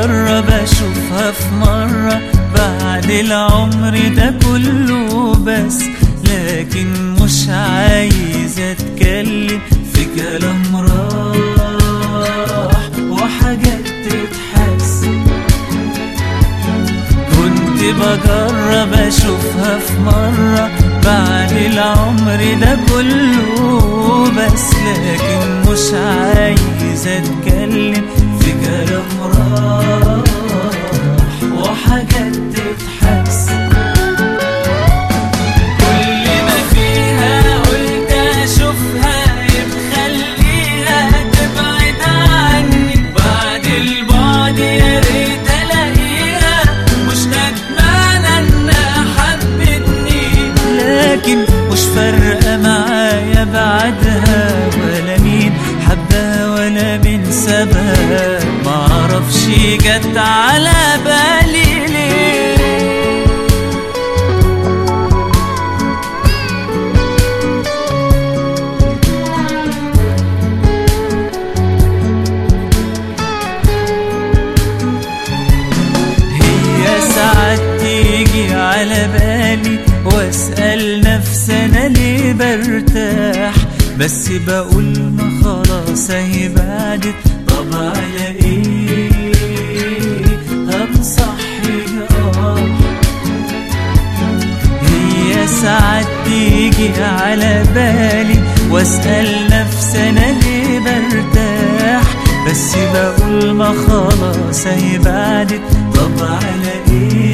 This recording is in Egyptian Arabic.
بجرب اشوفها في مرة بعد العمر ده كله بس لكن مش عايز اتكلم في كلام راح وحاجات تتحس كنت بجرب اشوفها في مرة بعد العمر ده كله بس لكن مش عايز اتكلم في كلام راح وحاجات تتحس كل ما فيها قلت اشوفها بخليها تبعد عني بعد البعد يا ريت الاقيها مش ندمانه انها حبتني لكن مش فارقه معايا بعدها ولا مين حبها ولا مين سابها معرفش جت على بالي ليه هي ساعات تيجي على بالي واسأل نفسي انا ليه برتاح بس بقول ما خلاص اهي بعدت طب على ايه هنصحي اه هي ساعات تيجي على بالي واسأل نفسي انا ليه برتاح بس بقول ما خلاص اهي بعدت طب على ايه